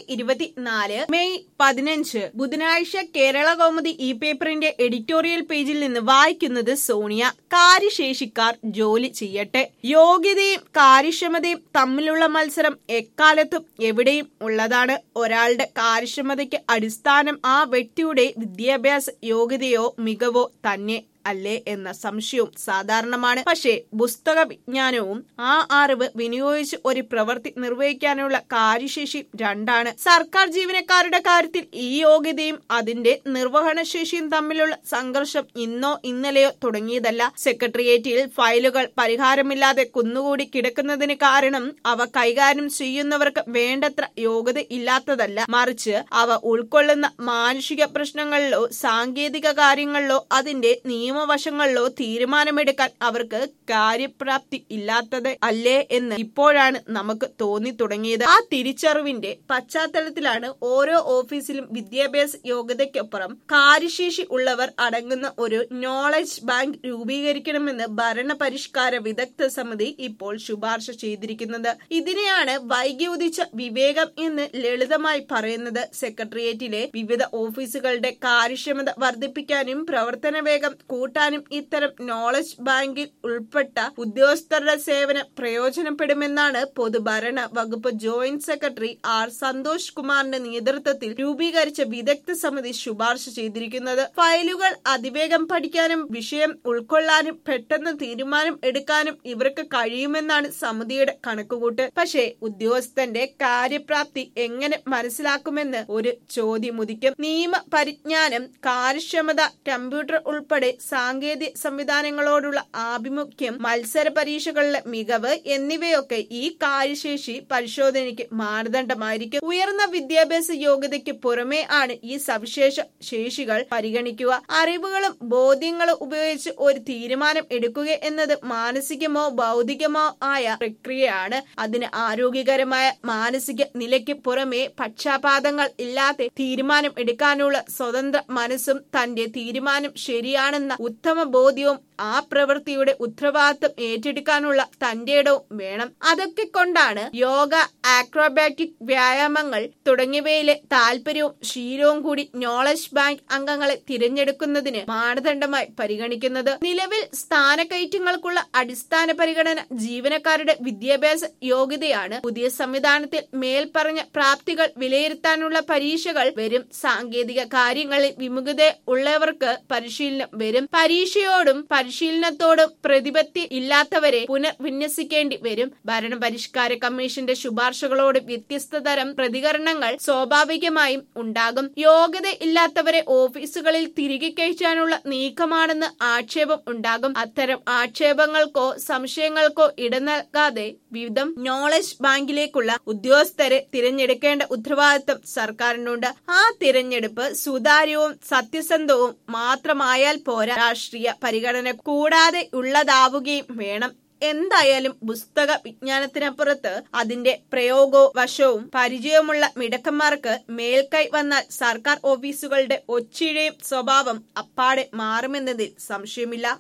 ഇരുപത്തിനാല് മെയ് പതിനഞ്ച് ബുധനാഴ്ച കേരള കൗമുദി ഈ പേപ്പറിന്റെ എഡിറ്റോറിയൽ പേജിൽ നിന്ന് വായിക്കുന്നത് സോണിയ കാര്യശേഷിക്കാർ ജോലി ചെയ്യട്ടെ യോഗ്യതയും കാര്യക്ഷമതയും തമ്മിലുള്ള മത്സരം എക്കാലത്തും എവിടെയും ഉള്ളതാണ് ഒരാളുടെ കാര്യക്ഷമതയ്ക്ക് അടിസ്ഥാനം ആ വ്യക്തിയുടെ വിദ്യാഭ്യാസ യോഗ്യതയോ മികവോ തന്നെ അല്ലേ എന്ന സംശയവും സാധാരണമാണ് പക്ഷേ പുസ്തക വിജ്ഞാനവും ആ അറിവ് വിനിയോഗിച്ച് ഒരു പ്രവൃത്തി നിർവഹിക്കാനുള്ള കാര്യശേഷിയും രണ്ടാണ് സർക്കാർ ജീവനക്കാരുടെ കാര്യത്തിൽ ഈ യോഗ്യതയും അതിന്റെ നിർവഹണശേഷിയും തമ്മിലുള്ള സംഘർഷം ഇന്നോ ഇന്നലെയോ തുടങ്ങിയതല്ല സെക്രട്ടേറിയറ്റിൽ ഫയലുകൾ പരിഹാരമില്ലാതെ കുന്നുകൂടി കിടക്കുന്നതിന് കാരണം അവ കൈകാര്യം ചെയ്യുന്നവർക്ക് വേണ്ടത്ര യോഗ്യത ഇല്ലാത്തതല്ല മറിച്ച് അവ ഉൾക്കൊള്ളുന്ന മാനുഷിക പ്രശ്നങ്ങളിലോ സാങ്കേതിക കാര്യങ്ങളിലോ അതിന്റെ നിയമവശങ്ങളിലോ തീരുമാനമെടുക്കാൻ അവർക്ക് കാര്യപ്രാപ്തി ഇല്ലാത്തത് അല്ലേ എന്ന് ഇപ്പോഴാണ് നമുക്ക് തോന്നി തുടങ്ങിയത് ആ തിരിച്ചറിവിന്റെ പശ്ചാത്തലത്തിലാണ് ഓരോ ഓഫീസിലും വിദ്യാഭ്യാസ യോഗ്യതയ്ക്കൊപ്പുറം കാര്യശേഷി ഉള്ളവർ അടങ്ങുന്ന ഒരു നോളജ് ബാങ്ക് രൂപീകരിക്കണമെന്ന് ഭരണപരിഷ്കാര വിദഗ്ധ സമിതി ഇപ്പോൾ ശുപാർശ ചെയ്തിരിക്കുന്നത് ഇതിനെയാണ് വൈകി ഉദിച്ച വിവേകം എന്ന് ലളിതമായി പറയുന്നത് സെക്രട്ടേറിയറ്റിലെ വിവിധ ഓഫീസുകളുടെ കാര്യക്ഷമത വർദ്ധിപ്പിക്കാനും പ്രവർത്തന വേഗം കൂട്ടാനും ഇത്തരം നോളജ് ബാങ്കിൽ ഉൾപ്പെട്ട ഉദ്യോഗസ്ഥരുടെ സേവനം പ്രയോജനപ്പെടുമെന്നാണ് പൊതുഭരണ വകുപ്പ് ജോയിന്റ് സെക്രട്ടറി ആർ സന്തോഷ് കുമാറിന്റെ നേതൃത്വത്തിൽ രൂപീകരിച്ച വിദഗ്ധ സമിതി ശുപാർശ ചെയ്തിരിക്കുന്നത് ഫയലുകൾ അതിവേഗം പഠിക്കാനും വിഷയം ഉൾക്കൊള്ളാനും പെട്ടെന്ന് തീരുമാനം എടുക്കാനും ഇവർക്ക് കഴിയുമെന്നാണ് സമിതിയുടെ കണക്കുകൂട്ട് പക്ഷേ ഉദ്യോഗസ്ഥന്റെ കാര്യപ്രാപ്തി എങ്ങനെ മനസ്സിലാക്കുമെന്ന് ഒരു ചോദ്യം ഉദിക്കും നിയമ പരിജ്ഞാനം കാര്യക്ഷമത കമ്പ്യൂട്ടർ ഉൾപ്പെടെ സാങ്കേതിക സംവിധാനങ്ങളോടുള്ള ആഭിമുഖ്യം മത്സര പരീക്ഷകളിലെ മികവ് എന്നിവയൊക്കെ ഈ കാര്യശേഷി പരിശോധനയ്ക്ക് മാനദണ്ഡമായിരിക്കും ഉയർന്ന വിദ്യാഭ്യാസ യോഗ്യതയ്ക്ക് പുറമേ ആണ് ഈ സവിശേഷ ശേഷികൾ പരിഗണിക്കുക അറിവുകളും ബോധ്യങ്ങളും ഉപയോഗിച്ച് ഒരു തീരുമാനം എടുക്കുക എന്നത് മാനസികമോ ഭൗതികമോ ആയ പ്രക്രിയയാണ് അതിന് ആരോഗ്യകരമായ മാനസിക നിലയ്ക്ക് പുറമേ പക്ഷാപാതങ്ങൾ ഇല്ലാതെ തീരുമാനം എടുക്കാനുള്ള സ്വതന്ത്ര മനസ്സും തന്റെ തീരുമാനം ശരിയാണെന്ന ഉത്തമ ബോധ്യവും ആ പ്രവൃത്തിയുടെ ഉത്തരവാദിത്വം ഏറ്റെടുക്കാനുള്ള തന്റെ ഇടവും വേണം അതൊക്കെ കൊണ്ടാണ് യോഗ ആക്രോബാറ്റിക് വ്യായാമങ്ങൾ തുടങ്ങിയവയിലെ താല്പര്യവും ശീലവും കൂടി നോളജ് ബാങ്ക് അംഗങ്ങളെ തിരഞ്ഞെടുക്കുന്നതിന് മാനദണ്ഡമായി പരിഗണിക്കുന്നത് നിലവിൽ സ്ഥാനക്കയറ്റങ്ങൾക്കുള്ള അടിസ്ഥാന പരിഗണന ജീവനക്കാരുടെ വിദ്യാഭ്യാസ യോഗ്യതയാണ് പുതിയ സംവിധാനത്തിൽ മേൽപ്പറഞ്ഞ പ്രാപ്തികൾ വിലയിരുത്താനുള്ള പരീക്ഷകൾ വരും സാങ്കേതിക കാര്യങ്ങളിൽ വിമുഖത ഉള്ളവർക്ക് പരിശീലനം വരും പരീക്ഷയോടും പരിശീലനത്തോടും പ്രതിപത്തി ഇല്ലാത്തവരെ പുനർവിന്യസിക്കേണ്ടി വരും ഭരണപരിഷ്കാര കമ്മീഷന്റെ ശുപാർശകളോട് വ്യത്യസ്ത തരം പ്രതികരണങ്ങൾ സ്വാഭാവികമായും ഉണ്ടാകും യോഗ്യത ഇല്ലാത്തവരെ ഓഫീസുകളിൽ തിരികെ കയറ്റാനുള്ള നീക്കമാണെന്ന് ആക്ഷേപം ഉണ്ടാകും അത്തരം ആക്ഷേപങ്ങൾക്കോ സംശയങ്ങൾക്കോ ഇട നൽകാതെ വിവിധം നോളജ് ബാങ്കിലേക്കുള്ള ഉദ്യോഗസ്ഥരെ തിരഞ്ഞെടുക്കേണ്ട ഉത്തരവാദിത്തം സർക്കാരിനുണ്ട് ആ തിരഞ്ഞെടുപ്പ് സുതാര്യവും സത്യസന്ധവും മാത്രമായാൽ പോരാ രാഷ്ട്രീയ പരിഗണന കൂടാതെ ഉള്ളതാവുകയും വേണം എന്തായാലും പുസ്തക വിജ്ഞാനത്തിനപ്പുറത്ത് അതിന്റെ പ്രയോഗവും വശവും പരിചയമുള്ള മിടക്കന്മാർക്ക് മേൽക്കൈ വന്നാൽ സർക്കാർ ഓഫീസുകളുടെ ഒച്ചിഴയും സ്വഭാവം അപ്പാടെ മാറുമെന്നതിൽ സംശയമില്ല